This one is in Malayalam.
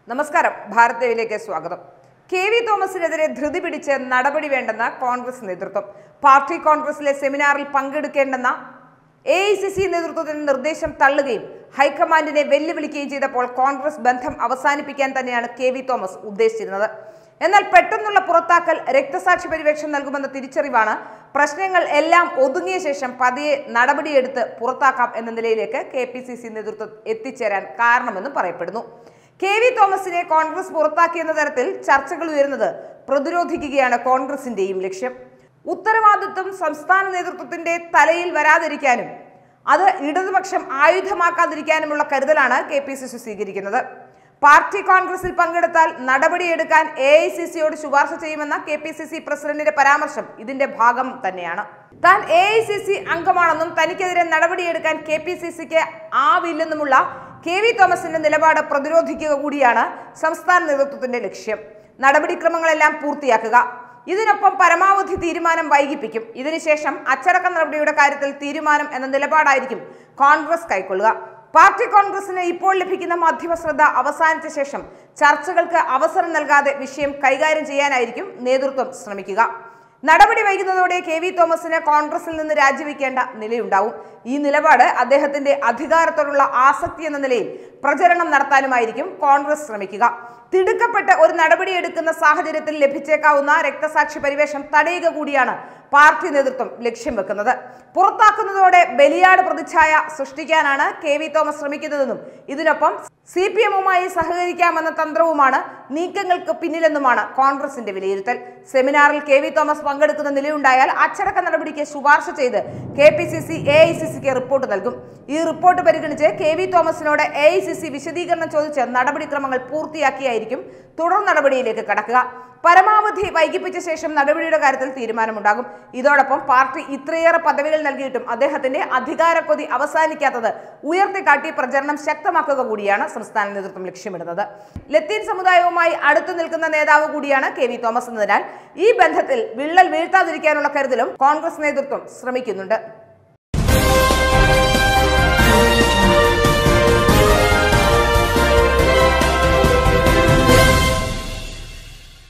നമസ്കാരം ഭാരത് ലൈവിലേക്ക് സ്വാഗതം കെ വി തോമസിനെതിരെ ധൃതി പിടിച്ച് നടപടി വേണ്ടെന്ന കോൺഗ്രസ് നേതൃത്വം പാർട്ടി കോൺഗ്രസിലെ സെമിനാറിൽ പങ്കെടുക്കേണ്ടെന്ന എ ഐ സി സി നേതൃത്വത്തിന്റെ നിർദ്ദേശം തള്ളുകയും ഹൈക്കമാൻഡിനെ വെല്ലുവിളിക്കുകയും ചെയ്തപ്പോൾ കോൺഗ്രസ് ബന്ധം അവസാനിപ്പിക്കാൻ തന്നെയാണ് കെ വി തോമസ് ഉദ്ദേശിച്ചിരുന്നത് എന്നാൽ പെട്ടെന്നുള്ള പുറത്താക്കൽ രക്തസാക്ഷി പരിവേഷം നൽകുമെന്ന തിരിച്ചറിവാണ് പ്രശ്നങ്ങൾ എല്ലാം ഒതുങ്ങിയ ശേഷം പതിയെ നടപടിയെടുത്ത് പുറത്താക്കാം എന്ന നിലയിലേക്ക് കെ പി സി സി നേതൃത്വം എത്തിച്ചേരാൻ കാരണമെന്നും പറയപ്പെടുന്നു കെ വി തോമസിനെ കോൺഗ്രസ് പുറത്താക്കിയെന്ന തരത്തിൽ ചർച്ചകൾ ഉയരുന്നത് പ്രതിരോധിക്കുകയാണ് കോൺഗ്രസിന്റെയും ലക്ഷ്യം ഉത്തരവാദിത്വം സംസ്ഥാന നേതൃത്വത്തിന്റെ തലയിൽ വരാതിരിക്കാനും അത് ഇടതുപക്ഷം ആയുധമാക്കാതിരിക്കാനുമുള്ള കരുതലാണ് കെ പി സി സി സ്വീകരിക്കുന്നത് പാർട്ടി കോൺഗ്രസിൽ പങ്കെടുത്താൽ നടപടിയെടുക്കാൻ എ ഐ സി സിയോട് ശുപാർശ ചെയ്യുമെന്ന കെ പി സി സി പ്രസിഡന്റിന്റെ പരാമർശം ഇതിന്റെ ഭാഗം തന്നെയാണ് താൻ എ ഐ സി സി അംഗമാണെന്നും തനിക്കെതിരെ നടപടിയെടുക്കാൻ കെ പി സി സിക്ക് ആവില്ലെന്നുമുള്ള കെ വി തോമസിന്റെ നിലപാട് പ്രതിരോധിക്കുക കൂടിയാണ് സംസ്ഥാന നേതൃത്വത്തിന്റെ ലക്ഷ്യം നടപടിക്രമങ്ങളെല്ലാം പൂർത്തിയാക്കുക ഇതിനൊപ്പം പരമാവധി തീരുമാനം വൈകിപ്പിക്കും ഇതിനുശേഷം അച്ചടക്ക നടപടിയുടെ കാര്യത്തിൽ തീരുമാനം എന്ന നിലപാടായിരിക്കും കോൺഗ്രസ് കൈക്കൊള്ളുക പാർട്ടി കോൺഗ്രസിന് ഇപ്പോൾ ലഭിക്കുന്ന മാധ്യമ ശ്രദ്ധ അവസാനിച്ച ശേഷം ചർച്ചകൾക്ക് അവസരം നൽകാതെ വിഷയം കൈകാര്യം ചെയ്യാനായിരിക്കും നേതൃത്വം ശ്രമിക്കുക നടപടി വൈകുന്നതോടെ കെ വി തോമസിന് കോൺഗ്രസിൽ നിന്ന് രാജിവെക്കേണ്ട നിലയുണ്ടാവും ഈ നിലപാട് അദ്ദേഹത്തിന്റെ അധികാരത്തോടുള്ള ആസക്തി എന്ന നിലയിൽ പ്രചരണം നടത്താനുമായിരിക്കും കോൺഗ്രസ് ശ്രമിക്കുക തിടുക്കപ്പെട്ട് ഒരു നടപടിയെടുക്കുന്ന സാഹചര്യത്തിൽ ലഭിച്ചേക്കാവുന്ന രക്തസാക്ഷി പരിവേഷം തടയുക കൂടിയാണ് പാർട്ടി നേതൃത്വം ലക്ഷ്യം വെക്കുന്നത് പുറത്താക്കുന്നതോടെ ബലിയാട് പ്രതിച്ഛായ സൃഷ്ടിക്കാനാണ് കെ വി തോമസ് ശ്രമിക്കുന്നതെന്നും ഇതിനൊപ്പം സി പി എമ്മുമായി സഹകരിക്കാമെന്ന തന്ത്രവുമാണ് നീക്കങ്ങൾക്ക് പിന്നിലെന്നുമാണ് കോൺഗ്രസിന്റെ വിലയിരുത്തൽ സെമിനാറിൽ കെ വി തോമസ് പങ്കെടുക്കുന്ന നിലയുണ്ടായാൽ അച്ചടക്ക നടപടിക്ക് ശുപാർശ ചെയ്ത് K P C C A I C സിക്ക് റിപ്പോർട്ട് നൽകും ഈ റിപ്പോർട്ട് പരിഗണിച്ച് കെ വി തോമസിനോട് എ ഐ സി സി വിശദീകരണം ചോദിച്ച് നടപടിക്രമങ്ങൾ പൂർത്തിയാക്കിയായിരിക്കും തുടർ നടപടിയിലേക്ക് കടക്കുക പരമാവധി വൈകിപ്പിച്ച ശേഷം നടപടിയുടെ കാര്യത്തിൽ തീരുമാനമുണ്ടാകും ഇതോടൊപ്പം പാർട്ടി ഇത്രയേറെ പദവികൾ നൽകിയിട്ടും അദ്ദേഹത്തിന്റെ അധികാരക്കൊതി അവസാനിക്കാത്തത് ഉയർത്തിക്കാട്ടി പ്രചരണം ശക്തമാക്കുക കൂടിയാണ് സംസ്ഥാന നേതൃത്വം ലക്ഷ്യമിടുന്നത് ലത്തീൻ സമുദായവുമായി അടുത്തു നിൽക്കുന്ന നേതാവ് കൂടിയാണ് കെ വി തോമസ് എന്നതിനാൽ ഈ ബന്ധത്തിൽ വിള്ളൽ വീഴ്ത്താതിരിക്കാനുള്ള കരുതലും കോൺഗ്രസ് നേതൃത്വം ശ്രമിക്കുന്നുണ്ട്